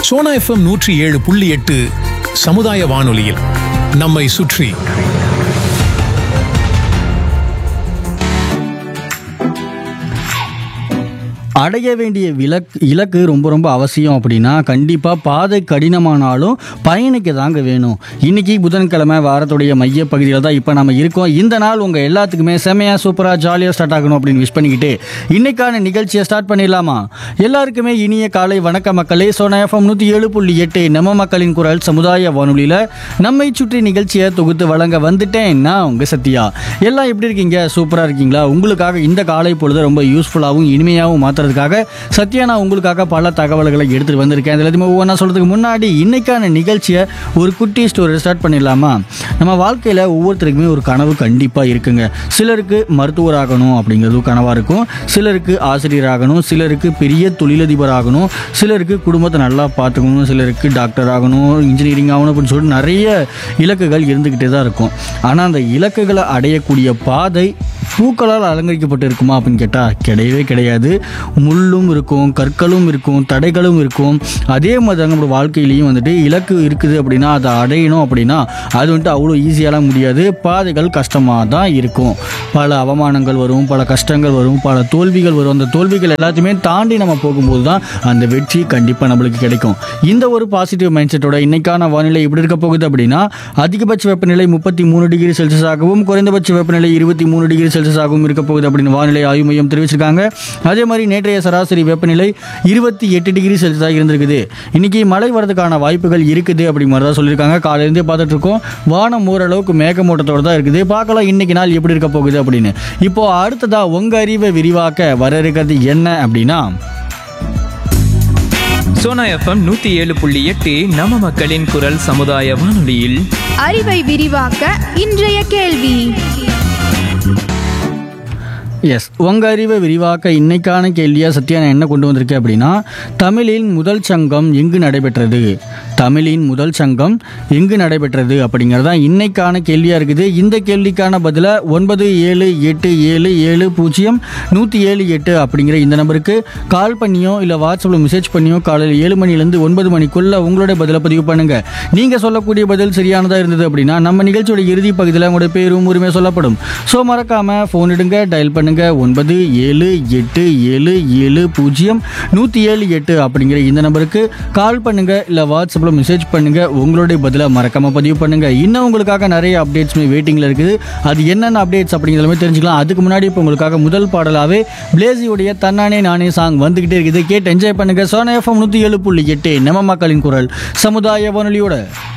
Sona FM நூற்றி ஏழு புள்ளி எட்டு சமுதாய வானொலியில் நம்மை சுற்றி அடைய வேண்டிய விலக் இலக்கு ரொம்ப ரொம்ப அவசியம் அப்படின்னா கண்டிப்பாக பாதை கடினமானாலும் பயணிக்க தாங்க வேணும் இன்னைக்கு புதன்கிழமை வாரத்துடைய மைய பகுதியில் தான் இப்போ நம்ம இருக்கோம் இந்த நாள் உங்கள் எல்லாத்துக்குமே செமையாக சூப்பராக ஜாலியாக ஸ்டார்ட் ஆகணும் அப்படின்னு விஷ் பண்ணிக்கிட்டு இன்னைக்கான நிகழ்ச்சியை ஸ்டார்ட் பண்ணிடலாமா எல்லாருக்குமே இனிய காலை வணக்க மக்களே சோனா எஃப்எம் நூற்றி ஏழு புள்ளி எட்டு நம்ம மக்களின் குரல் சமுதாய வானொலியில் நம்மை சுற்றி நிகழ்ச்சியை தொகுத்து வழங்க வந்துட்டேன் நான் உங்கள் சத்யா எல்லாம் எப்படி இருக்கீங்க சூப்பராக இருக்கீங்களா உங்களுக்காக இந்த காலை பொழுது ரொம்ப யூஸ்ஃபுல்லாகவும் இனிமையாகவும் மாற்றுறதுக்காக சத்யா நான் உங்களுக்காக பல தகவல்களை எடுத்துகிட்டு வந்திருக்கேன் அது எல்லாத்தையுமே ஒவ்வொன்றா சொல்கிறதுக்கு முன்னாடி இன்னைக்கான நிகழ்ச்சியை ஒரு குட்டி ஸ்டோரி ஸ்டார்ட் பண்ணிடலாமா நம்ம வாழ்க்கையில் ஒவ்வொருத்தருக்குமே ஒரு கனவு கண்டிப்பாக இருக்குங்க சிலருக்கு மருத்துவர் ஆகணும் அப்படிங்கிறது கனவாக இருக்கும் சிலருக்கு ஆசிரியர் ஆகணும் சிலருக்கு பெரிய தொழிலதிபர் ஆகணும் சிலருக்கு குடும்பத்தை நல்லா பார்த்துக்கணும் சிலருக்கு டாக்டர் ஆகணும் இன்ஜினியரிங் ஆகணும் அப்படின்னு சொல்லிட்டு நிறைய இலக்குகள் இருந்துக்கிட்டே தான் இருக்கும் ஆனால் அந்த இலக்குகளை அடையக்கூடிய பாதை பூக்களால் அலங்கரிக்கப்பட்டு இருக்குமா அப்படின்னு கேட்டால் கிடையவே கிடையாது முள்ளும் இருக்கும் கற்களும் இருக்கும் தடைகளும் இருக்கும் அதே மாதிரி தாங்க நம்மளோட வாழ்க்கையிலையும் வந்துட்டு இலக்கு இருக்குது அப்படின்னா அதை அடையணும் அப்படின்னா அது வந்துட்டு அவ்வளோ ஈஸியாலாம் முடியாது பாதைகள் கஷ்டமாக தான் இருக்கும் பல அவமானங்கள் வரும் பல கஷ்டங்கள் வரும் பல தோல்விகள் வரும் அந்த தோல்விகள் எல்லாத்தையுமே தாண்டி நம்ம போகும்போது தான் அந்த வெற்றி கண்டிப்பாக நம்மளுக்கு கிடைக்கும் இந்த ஒரு பாசிட்டிவ் மைண்ட் செட்டோட இன்னைக்கான வானிலை எப்படி இருக்க போகுது அப்படின்னா அதிகபட்ச வெப்பநிலை முப்பத்தி மூணு டிகிரி செல்சியஸ் ஆகவும் குறைந்தபட்ச வெப்பநிலை இருபத்தி மூணு டிகிரி செல்சியஸ் ஆகவும் இருக்க போகுது அப்படின்னு வானிலை ஆய்வு மையம் தெரிவிச்சிருக்காங்க அதே மாதிரி நேற்றைய சராசரி வெப்பநிலை இருபத்தி எட்டு டிகிரி செல்சியஸாக இருந்திருக்குது இன்னைக்கு மழை வரதுக்கான வாய்ப்புகள் இருக்குது அப்படி மாதிரி தான் சொல்லியிருக்காங்க காலையிலேருந்தே பார்த்துட்டு இருக்கோம் வானம் ஓரளவுக்கு மேகமூட்டத்தோட தான் இருக்குது பார்க்கலாம் இன்னைக்கு நாள் எப்படி இருக்க போகுது அப்படின்னு இப்போ அடுத்ததா உங்க அறிவை விரிவாக்க வர இருக்கிறது என்ன அப்படின்னா சோனா எஃப்எம் நூத்தி ஏழு புள்ளி எட்டு நம்ம மக்களின் குரல் சமுதாய வானொலியில் அறிவை விரிவாக்க இன்றைய கேள்வி எஸ் உங்க அறிவை விரிவாக்க இன்னைக்கான கேள்வியா சத்யா நான் என்ன கொண்டு வந்திருக்கேன் அப்படின்னா தமிழின் முதல் சங்கம் எங்கு நடைபெற்றது தமிழின் முதல் சங்கம் எங்கு நடைபெற்றது அப்படிங்கிறதா இன்னைக்கான கேள்வியா இருக்குது இந்த கேள்விக்கான பதிலை ஒன்பது ஏழு எட்டு ஏழு ஏழு பூஜ்ஜியம் நூற்றி ஏழு எட்டு அப்படிங்கிற இந்த நம்பருக்கு கால் பண்ணியோ இல்லை வாட்ஸ்அப்பில் மெசேஜ் பண்ணியோ காலையில் ஏழு மணிலேருந்து ஒன்பது மணிக்குள்ள உங்களுடைய பதிலை பதிவு பண்ணுங்க நீங்க சொல்லக்கூடிய பதில் சரியானதா இருந்தது அப்படின்னா நம்ம நிகழ்ச்சியோட இறுதி பகுதியில் உங்களுடைய பேரும் உரிமை சொல்லப்படும் ஸோ மறக்காம ஃபோன் எடுங்க டயல் பண்ணுங்க ஒன்பது ஏழு எட்டு ஏழு ஏழு பூஜ்ஜியம் நூற்றி ஏழு எட்டு அப்படிங்கிற இந்த நம்பருக்கு கால் பண்ணுங்க இல்லை வாட்ஸ்அப்பில் மெசேஜ் பண்ணுங்க உங்களுடைய பதிலை மறக்காம பதிவு பண்ணுங்க இன்னும் உங்களுக்காக நிறைய அப்டேட்ஸ்மே வெயிட்டிங்கில் இருக்குது அது என்னென்ன அப்டேட்ஸ் அப்படிங்கிறதுமே தெரிஞ்சுக்கலாம் அதுக்கு முன்னாடி இப்போ உங்களுக்காக முதல் பாடலாவே பிளேசியுடைய தன்னானே நானே சாங் வந்துகிட்டே இருக்குது கேட்டு என்ஜாய் பண்ணுங்க சோனா எஃப்எம் நூற்றி ஏழு புள்ளி எட்டு நம்ம மக்களின் குரல் சமுதாய வானொலியோட